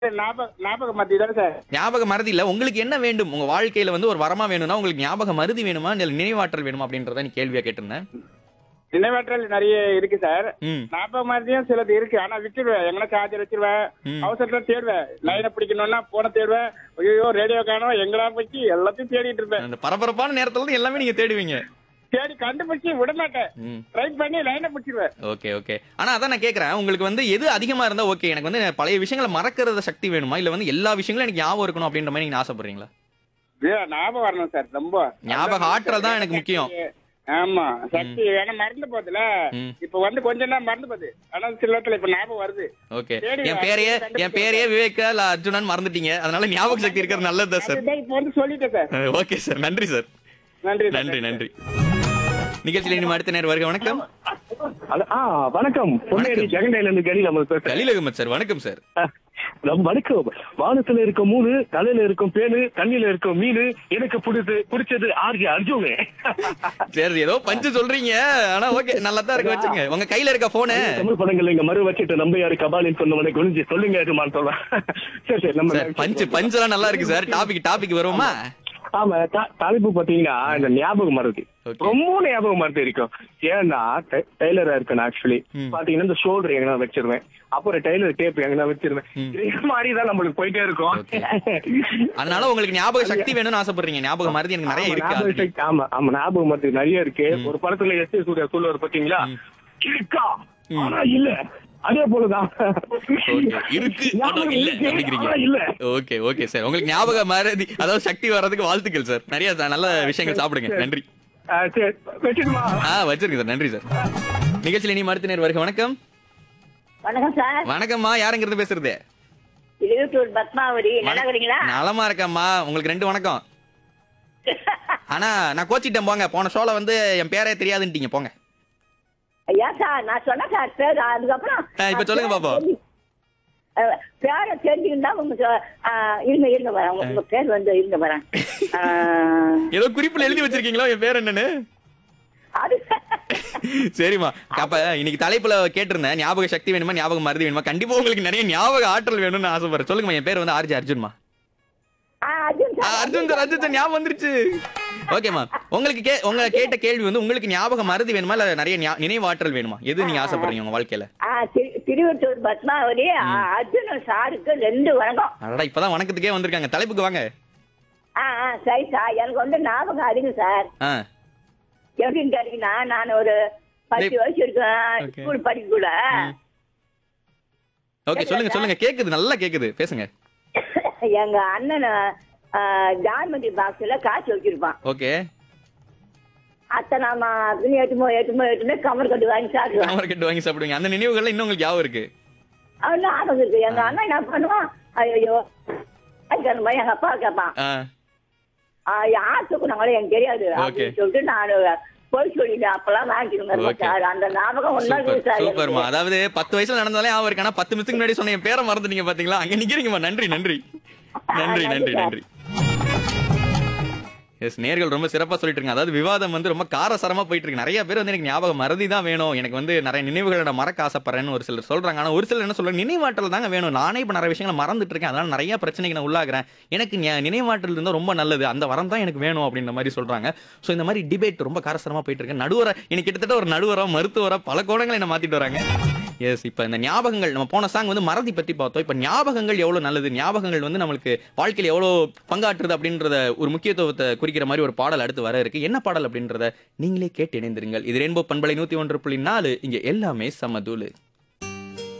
ஞாபக ஞாபக மத்தி தானே சார் ஞாபக மறதி இல்ல உங்களுக்கு என்ன வேண்டும் உங்க வாழ்க்கையில வந்து ஒரு வரமா வேணும்னா உங்களுக்கு ஞாபக மருதி வேணுமா இல்ல நினைவாற்றல் வேணுமா அப்படின்றத நீ கேள்வியா கேட்டிருந்தேன் நினைவாற்றல் நிறைய இருக்கு சார் ம் ஞாபக மருதியும் சிலது இருக்கு ஆனா விட்டுருவேன் எங்கன்னா சார்ஜர் வச்சிருவேன் ம். அவசரத்துல தேடுவேன் லைனை பிடிக்கணும்னா போன தேடுவேன் ஐயோ ரேடியோ காணோம் எங்கடா போச்சு எல்லாத்தையும் தேடிட்டு இருப்பேன் அந்த பரபரப்பான நேரத்துல தான் எல்லாமே நீங்க தேடுவீங்க தேடி கண்டுபிடிச்சு விட மாட்டேன் ம் ட்ரை பண்ணி லைனை பிடிச்சிருவேன் ஓகே ஓகே ஆனா அதான் நான் கேக்குறேன் உங்களுக்கு வந்து எது அதிகமா இருந்தா ஓகே எனக்கு வந்து பழைய விஷயங்களை மறக்கிறத சக்தி வேணுமா இல்ல வந்து எல்லா விஷயங்களும் எனக்கு ஞாபகம் இருக்கணும் அப்படின்ற மாதிரி நீங்க ஆசைப்படுறீங்களா ஏ, ஞாபகம் வரணும் சார் ரொம்ப ஞாபக ஆற்றல் தான் எனக்கு முக்கியம். ஆமா சக்தி ஏன்னா மறந்து போகுதுல ம். இப்ப வந்து கொஞ்ச நேரம் மறந்து போகுது ஆனா சில நேரத்துல இப்ப ஞாபகம் வருது ஓகே தேடி என் வா, பேரையே கண்டுபிடிச்சு என் பேரையே விவேகா இல்ல அர்ஜுனன் மறந்துட்டீங்க அதனால ஞாபக சக்தி இருக்கிறது நல்லதுதான் சார் அதுதான் இப்ப வந்து சொல்லிட்டேன் சார் ஓகே சார் நன்றி சார் நன்றி சார். நன்றி நன்றி நிகழ்ச்சியில் இனிமே அடுத்த நேரம் வருக வணக்கம் ஹலோ ஆ வணக்கம் பொன்னேரி ஜெகண்டையில இருந்து கலி நம்ம பேசுறேன் கலீல் அகமது சார் வணக்கம் சார் நம்ம வணக்கம் வானத்துல இருக்க மூணு தலையில இருக்கும் பேனு தண்ணியில இருக்கும் மீன் எனக்கு பிடிச்சது பிடிச்சது ஆர்ஜி அர்ஜுனு சரி ஏதோ பஞ்சு சொல்றீங்க ஆனா ஓகே நல்லா தான் இருக்கு வச்சுங்க உங்க கையில இருக்க போனு தமிழ் படங்கள் இங்க மறு வச்சுட்டு நம்ம யாரு கபாலின்னு சொன்னவனை குனிஞ்சு சொல்லுங்க எஜமான் சொல்றேன் சரி சரி நம்ம சார் பஞ்சு பஞ்சு எல்லாம் நல்லா இருக்கு சார் டாபிக் டாபிக் வருமா ஆமா த- தலைப்பு பாத்தீங்கன்னா இந்த ஞாபகம் மருதி Okay. ரொம்ப ஞாபகம் மருதி இருக்கும் ஏன்னா டெ- டெய்லரா இருக்கேன் ஆக்சுவலி ம். பாத்தீங்கன்னா இந்த ஷோல்டர் எங்கன்னா வச்சிருவேன் அப்புறம் டெய்லர் டேப் எங்கன்னா வச்சிருவேன் ம். இதே மாதிரி தான் நம்மளுக்கு போயிட்டே இருக்கும் அதனால உங்களுக்கு ஞாபக சக்தி வேணும்னு ஆசைப்படுறீங்க ஞாபக மருதி எனக்கு நிறைய ஆமா, இருக்கு ஞாபக already. சக்தி, ஆமா ஆமா ஞாபகம் மருதி நிறைய இருக்கு ஒரு படத்துல எஸ் ஏ சூர்யா சொல்லுவார் பாத்தீங்களா இருக்கா ம். ஆனா இல்ல அதே போலதான் Okay. இருக்கு ஆனா ஞாபகம் இல்ல இருக்கு, அப்படிங்கிறீங்க ஆனா இல்ல ஓகே ஓகே சார் உங்களுக்கு ஞாபக மறதி அதாவது சக்தி வர்றதுக்கு வாழ்த்துக்கள் சார் நிறைய த- நல்ல விஷயங்கள் சாப்பிடுங்க நன்றி ஆ, சரி வச்சிடுமா ஆ வச்சிருங்க சார் நன்றி சார் நிகழ்ச்சியில் இனி மருத்துவ நேர் வருக வணக்கம் வணக்கம் சார் வணக்கம்மா யாருங்கிறது பேசுறது இருபத்தூர் பத்மாவதி நல்லா இருக்கிறீங்களா நலமா இருக்கம்மா உங்களுக்கு ரெண்டு வணக்கம் ஆனா நான் கோச்சிட்டேன் போங்க போன ஷோல வந்து என் பேரே தெரியாதுன்ட்டீங்க போங்க ஐயா சார் நான் சொன்னேன் சார் பேர் அதுக்கப்புறம் ஆ, இப்ப சொல்லுங்க பாப்போம். அஹ், பேரை தெரிஞ்சுக்கிட்டா உங்க சொ- ஆ, இருங்க இருங்க வரேன் உங்க- உங்க பேர் வந்து இருங்க வரேன் ஆ, ஏதோ குறிப்புல எழுதி வச்சிருக்கீங்களோ என் பேர் என்னன்னு அது சரிம்மா அப்ப இன்னைக்கு தலைப்புல கேட்டிருந்தேன் ஞாபக சக்தி வேணுமா ஞாபகம் மருதி வேணுமா கண்டிப்பா உங்களுக்கு நிறைய ஞாபக ஆற்றல் வேணும்னு ஆசைப்படுறேன் சொல்லுங்கம்மா என் பேர் வந்து ஆர்ஜி அர்ஜுன்மா ஆ, அர்ஜுன் ஆ, sir Arjun sir Arjun sir ஞாபகம் வந்துருச்சு ஓகேம்மா உங்களுக்கு கே உங்க கேட்ட கேள்வி வந்து உங்களுக்கு ஞாபக மருதி வேணுமா இல்ல நிறைய ஞா- நினைவாற்றல் வேணுமா எது நீங்க ஆசைப்படுறீங்க உங்க வாழ்க்கையில ஆ, திரு- திருவத்தூர் பத்மாவதி ஆ, அர்ஜுன் சாருக்கு ரெண்டு வணக்கம் அடடா இப்பதான் வணக்கத்துக்கே வந்திருக்காங்க தலைப்புக்கு வாங்க ஆ ஆ சரி சார் எனக்கு வந்து ஞாபகம் அதிகம் சார் ஆ எப்படின்னு கேட்டீங்கன்னா நான் ஒரு பத்து டேய். வயசு இருக்கேன் Okay. ஸ்கூல் படிக்கக்குள்ள ஓகே சொல்லுங்க சொல்லுங்க கேக்குது நல்லா கேக்குது பேசுங்க எங்க அண்ணன் ஜான்மதி பாக்ஸ்ல காசு வச்சிருப்பான் ஓகே அத்தை நாம அதுன்னு ஏற்றுமோ ஏற்றுமோ ஏற்றுமே கமர் கட்டு வாங்கி சாப்பிடுவான் காமர் கட்டு வாங்கி சாப்பிடுவீங்க அந்த நினைவுகள்லாம் இன்னும் உங்களுக்கு ஞாபகம் இருக்கு அவன் ஆனது இருக்கு எங்க அண்ணன் என்ன பண்ணுவான் ஐயோ அதுக்கு எங்க அப்பா கேட்பான் ஆ யார் தூக்குனாங்களோ எனக்கு தெரியாது அப்படின்னு சொல்லிட்டு நான் போய் சொல்லிட்டேன் அப்பெல்லாம் வாங்கிக்கணும் Okay. சார் அந்த ஞாபகம் ஒன்னா சூப்பர் சார் சூப்பர்மா அதாவது பத்து வயசுல நடந்தாலே ஞாபகம் இருக்கு ஆனா பத்து நிமிஷத்துக்கு முன்னாடி சொன்ன என் பேரை மறந்துட்டீங்க பாத்தீங்களா அங்க நிக்கிறீங்கம்மா நன்றி நன்றி நன்றி நன்றி நன்றி எஸ் நேர்கள் ரொம்ப சிறப்பா சொல்லிட்டு இருக்காங்க அதாவது விவாதம் வந்து ரொம்ப காரசாரமா போயிட்டு இருக்கு நிறைய பேர் வந்து எனக்கு ஞாபகம் மறதி தான் வேணும் எனக்கு வந்து நிறைய நினைவுகளை நான் மறக்க ஆசைப்படுறேன்னு ஒரு சிலர் சொல்றாங்க ஆனா ஒரு சிலர் என்ன சொல்றாங்க நினைவாற்றல் தாங்க வேணும் நானே இப்ப நிறைய விஷயங்களை மறந்துட்டு இருக்கேன் அதனால நிறைய பிரச்சனைக்கு நான் உள்ளாகிறேன் எனக்கு ஞா- நினைவாற்றல் இருந்தா ரொம்ப நல்லது அந்த வரம் தான் எனக்கு வேணும் அப்படின்ற மாதிரி சொல்றாங்க சோ இந்த மாதிரி டிபேட் ரொம்ப காரசாரமா போயிட்டு இருக்கு நடுவர இன்னைக்கு கிட்டத்தட்ட ஒரு நடுவரா மருத்துவரா பல கோணங்களை என்ன மாத்திட்டு வராங்க எஸ் இப்போ இந்த ஞாபகங்கள் நம்ம போன சாங் வந்து மறதி பத்தி பார்த்தோம் இப்போ ஞாபகங்கள் எவ்வளவு நல்லது ஞாபகங்கள் வந்து நம்மளுக்கு வாழ்க்கையில எவ்வளவு பங்காற்றுது அப்படின்றத ஒரு முக்கியத்துவத்தை குறிக்கிற மாதிரி ஒரு பாடல் அடுத்து வர இருக்கு என்ன பாடல் அப்படின்றத நீங்களே கேட்டு இணைந்திருங்கள் இது ரெயின்போ பண்பலை நூத்தி ஒன்று புள்ளி நாலு இங்க எல்லாமே சமதூளு